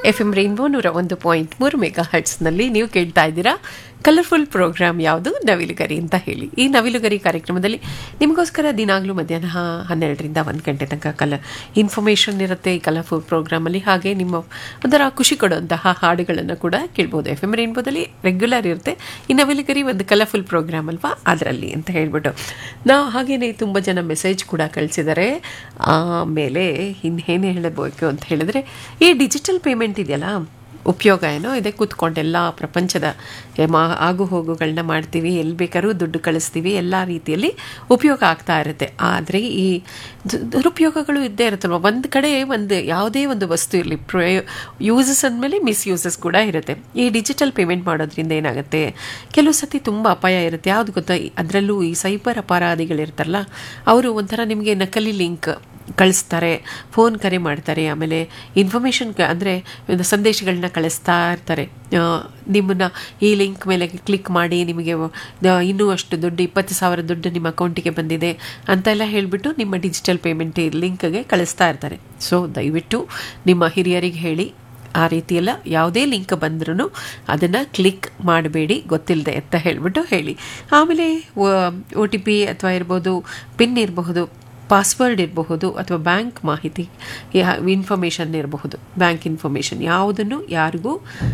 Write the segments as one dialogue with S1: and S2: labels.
S1: F M rainbow ನೂರ ಒಂದು point ಮೂರು ಮೆಗಾ ಹರ್ಟ್ಸ್ನಲ್ಲಿ ನೀವು ಕೇಳ್ತಾ ಇದ್ದೀರಾ ಕಲರ್ಫುಲ್ ಪ್ರೋಗ್ರಾಮ್ ಯಾವುದು ನವಿಲುಗರಿ ಅಂತ ಹೇಳಿ ಈ ನವಿಲುಗರಿ ಕಾರ್ಯಕ್ರಮದಲ್ಲಿ ನಿಮಗೋಸ್ಕರ ದಿನಾಗಲೂ ಮಧ್ಯಾಹ್ನ ಹನ್ನೆರಡರಿಂದ ಒಂದು ಗಂಟೆ ತನಕ ಕಲ ಇನ್ಫಾರ್ಮೇಷನ್ ಇರುತ್ತೆ ಈ ಕಲರ್ಫುಲ್ ಪ್ರೋಗ್ರಾಮಲ್ಲಿ ಹಾಗೆ ನಿಮ್ಮ ಒಂಥರ ಖುಷಿ ಕೊಡುವಂತಹ ಹಾಡುಗಳನ್ನು ಕೂಡ ಕೇಳ್ಬೋದು ಎಫ್ ಎಮ್ ರೈನ್ಬೋದಲ್ಲಿ ರೆಗ್ಯುಲರ್ ಇರುತ್ತೆ ಈ ನವಿಲುಗರಿ ಒಂದು ಕಲರ್ಫುಲ್ ಪ್ರೋಗ್ರಾಮ್ ಅಲ್ವಾ ಅದರಲ್ಲಿ ಅಂತ ಹೇಳ್ಬಿಟ್ಟು ನಾವು ಹಾಗೇನೆ ತುಂಬ ಜನ ಮೆಸೇಜ್ ಕೂಡ ಕಳಿಸಿದ್ದಾರೆ ಆಮೇಲೆ ಇನ್ನೇನು ಹೇಳಬೇಕು ಅಂತ ಹೇಳಿದ್ರೆ ಈ ಡಿಜಿಟಲ್ ಪೇಮೆಂಟ್ ಇದೆಯಲ್ಲ ಉಪಯೋಗ ಏನೋ ಇದೆ ಕೂತ್ಕೊಂಡೆಲ್ಲ ಪ್ರಪಂಚದ ಮಾ- ಆಗು ಹೋಗುಗಳನ್ನ ಮಾಡ್ತೀವಿ ಎಲ್ಲಿ ಬೇಕಾದ್ರೂ ದುಡ್ಡು ಕಳಿಸ್ತೀವಿ ಎಲ್ಲ ರೀತಿಯಲ್ಲಿ ಉಪಯೋಗ ಆಗ್ತಾ ಇರುತ್ತೆ ಆದರೆ ಈ ದು- ದುರುಪಯೋಗಗಳು ಇದ್ದೇ ಇರುತ್ತಲ್ವ ಒಂದು ಕಡೆ ಒಂದು ಯಾವುದೇ ಒಂದು ವಸ್ತು ಇರಲಿ ಪ್ರಯೋ ಯೂಸಸ್ ಅಂದಮೇಲೆ ಮಿಸ್ಯೂಸಸ್ ಕೂಡ ಇರುತ್ತೆ ಈ ಡಿಜಿಟಲ್ ಪೇಮೆಂಟ್ ಮಾಡೋದ್ರಿಂದ ಏನಾಗುತ್ತೆ ಕೆಲವು ಸತಿ ತುಂಬ ಅಪಾಯ ಇರುತ್ತೆ ಯಾವುದು ಗೊತ್ತಾ ಅದರಲ್ಲೂ ಈ ಸೈಬರ್ ಅಪರಾಧಿಗಳಿರ್ತಾರಲ್ಲ ಅವರು ಒಂಥರ ನಿಮಗೆ ನಕಲಿ ಲಿಂಕ್ ಕಳಿಸ್ತಾರೆ ಫೋನ್ ಕರೆ ಮಾಡ್ತಾರೆ ಆಮೇಲೆ ಇನ್ಫಾರ್ಮೇಷನ್ ಅಂದರೆ ಸಂದೇಶಗಳನ್ನ ಕಳಿಸ್ತಾ ಇರ್ತಾರೆ ಆ, ನಿಮ್ಮನ್ನ ಈ ಲಿಂಕ್ ಮೇಲೆ ಕ್ಲಿಕ್ ಮಾಡಿ ನಿಮಗೆ ಆ, ಇನ್ನೂ ಅಷ್ಟು ದುಡ್ಡು ಇಪ್ಪತ್ತು ಸಾವಿರ ದುಡ್ಡು ನಿಮ್ಮ ಅಕೌಂಟಿಗೆ ಬಂದಿದೆ ಅಂತೆಲ್ಲ ಹೇಳಿಬಿಟ್ಟು ನಿಮ್ಮ ಡಿಜಿಟಲ್ ಪೇಮೆಂಟ್ ಲಿಂಕ್ಗೆ ಕಳಿಸ್ತಾ ಇರ್ತಾರೆ ಸೊ ದಯವಿಟ್ಟು ನಿಮ್ಮ ಹಿರಿಯರಿಗೆ ಹೇಳಿ ಆ ರೀತಿಯೆಲ್ಲ ಯಾವುದೇ ಲಿಂಕ್ ಬಂದ್ರೂ ಅದನ್ನು ಕ್ಲಿಕ್ ಮಾಡಬೇಡಿ ಗೊತ್ತಿಲ್ಲದೆ ಅಂತ ಹೇಳಿಬಿಟ್ಟು ಹೇಳಿ ಆಮೇಲೆ ಒ ಟಿ ಪಿ ಅಥವಾ ಇರ್ಬೋದು ಪಿನ್ ಇರಬಹುದು ಪಾಸ್ವರ್ಡ್ ಇರಬಹುದು ಅಥವಾ ಬ್ಯಾಂಕ್ ಮಾಹಿತಿ ಇನ್ಫಾರ್ಮೇಷನ್ ಇರಬಹುದು ಬ್ಯಾಂಕ್ ಇನ್ಫಾರ್ಮೇಷನ್ ಯಾವುದನ್ನು ಯಾರಿಗೂ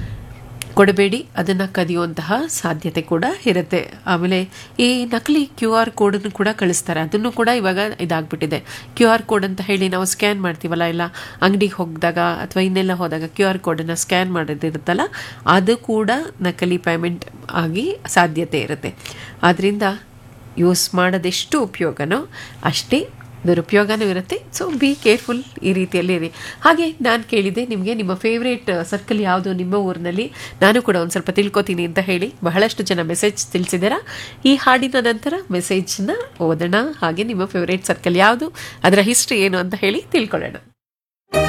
S1: ಕೊಡಬೇಡಿ ಅದನ್ನು ಕದಿಯುವಂತಹ ಸಾಧ್ಯತೆ ಕೂಡ ಇರುತ್ತೆ ಆಮೇಲೆ ಈ ನಕಲಿ ಕ್ಯೂ ಆರ್ ಕೋಡನ್ನು ಕೂಡ ಕಳಿಸ್ತಾರೆ ಅದನ್ನು ಕೂಡ ಇವಾಗ ಇದಾಗ್ಬಿಟ್ಟಿದೆ ಕ್ಯೂ ಆರ್ ಕೋಡ್ ಅಂತ ಹೇಳಿ ನಾವು ಸ್ಕ್ಯಾನ್ ಮಾಡ್ತೀವಲ್ಲ ಇಲ್ಲ ಅಂಗಡಿಗೆ ಹೋಗಿದಾಗ ಅಥವಾ ಇನ್ನೆಲ್ಲ ಹೋದಾಗ ಕ್ಯೂ ಆರ್ ಕೋಡನ್ನು ಸ್ಕ್ಯಾನ್ ಮಾಡೋದಿರುತ್ತಲ್ಲ ಅದು ಕೂಡ ನಕಲಿ ಪೇಮೆಂಟ್ ಆಗಿ ಸಾಧ್ಯತೆ ಇರುತ್ತೆ ಆದ್ದರಿಂದ ಯೂಸ್ ಮಾಡೋದೆಷ್ಟು ಉಪಯೋಗನೋ ಅಷ್ಟೇ ದುರುಪಯೋಗನೂ ಇರುತ್ತೆ ಸೊ ಬಿ ಕೇರ್ಫುಲ್ ಈ ರೀತಿಯಲ್ಲಿ ಇರಿ ಹಾಗೆ ನಾನು ಕೇಳಿದೆ ನಿಮಗೆ ನಿಮ್ಮ ಫೇವ್ರೇಟ್ ಸರ್ಕಲ್ ಯಾವುದು ನಿಮ್ಮ ಊರಿನಲ್ಲಿ ನಾನು ಕೂಡ ಒಂದು ಸ್ವಲ್ಪ ತಿಳ್ಕೊತೀನಿ ಅಂತ ಹೇಳಿ ಬಹಳಷ್ಟು ಜನ ಮೆಸೇಜ್ ತಿಳಿಸಿದ್ದೀರಾ ಈ ಹಾಡಿನ ನಂತರ ಮೆಸೇಜ್ನ ಓದೋಣ ಹಾಗೆ ನಿಮ್ಮ ಫೇವ್ರೇಟ್ ಸರ್ಕಲ್ ಯಾವುದು ಅದರ ಹಿಸ್ಟ್ರಿ ಏನು ಅಂತ ಹೇಳಿ ತಿಳ್ಕೊಳ್ಳೋಣ